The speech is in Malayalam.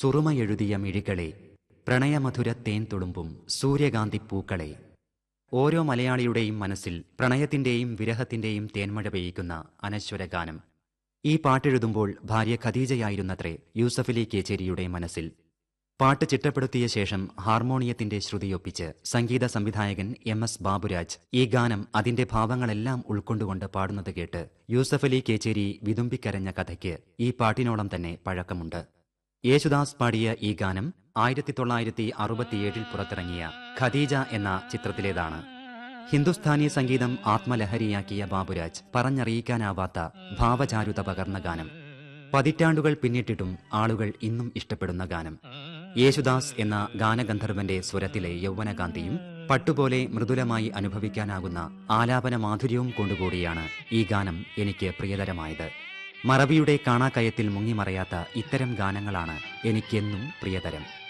സുറുമയെഴുതിയ മിഴികളെ പ്രണയമധുര തേൻ തുളുമ്പും സൂര്യകാന്തി പൂക്കളെ ഓരോ മലയാളിയുടെയും മനസ്സിൽ പ്രണയത്തിന്റെയും വിരഹത്തിന്റെയും തേന്മഴ പെയ്യിക്കുന്ന അനശ്വര ഗാനം ഈ പാട്ടെഴുതുമ്പോൾ ഭാര്യ ഖദീജയായിരുന്നത്രേ യൂസഫലി കേച്ചേരിയുടെ മനസ്സിൽ പാട്ട് ചിട്ടപ്പെടുത്തിയ ശേഷം ഹാർമോണിയത്തിന്റെ ശ്രുതിയൊപ്പിച്ച് സംഗീത സംവിധായകൻ എം എസ് ബാബുരാജ് ഈ ഗാനം അതിന്റെ ഭാവങ്ങളെല്ലാം ഉൾക്കൊണ്ടുകൊണ്ട് പാടുന്നത് കേട്ട് യൂസഫലി കേച്ചേരി വിതുമ്പിക്കരഞ്ഞ കഥയ്ക്ക് ഈ പാട്ടിനോളം തന്നെ പഴക്കമുണ്ട് യേശുദാസ് പാടിയ ഈ ഗാനം ആയിരത്തി തൊള്ളായിരത്തി അറുപത്തിയേഴിൽ പുറത്തിറങ്ങിയ ഖദീജ എന്ന ചിത്രത്തിലേതാണ് ഹിന്ദുസ്ഥാനി സംഗീതം ആത്മലഹരിയാക്കിയ ബാബുരാജ് പറഞ്ഞറിയിക്കാനാവാത്ത ഭാവചാരുത പകർന്ന ഗാനം പതിറ്റാണ്ടുകൾ പിന്നിട്ടിട്ടും ആളുകൾ ഇന്നും ഇഷ്ടപ്പെടുന്ന ഗാനം യേശുദാസ് എന്ന ഗാനഗന്ധർവന്റെ സ്വരത്തിലെ യൗവനകാന്തിയും പട്ടുപോലെ മൃദുലമായി അനുഭവിക്കാനാകുന്ന ആലാപന മാധുര്യവും കൊണ്ടുകൂടിയാണ് ഈ ഗാനം എനിക്ക് പ്രിയതരമായത് മറവിയുടെ കാണാക്കയത്തിൽ മുങ്ങിമറയാത്ത ഇത്തരം ഗാനങ്ങളാണ് എനിക്കെന്നും പ്രിയതരം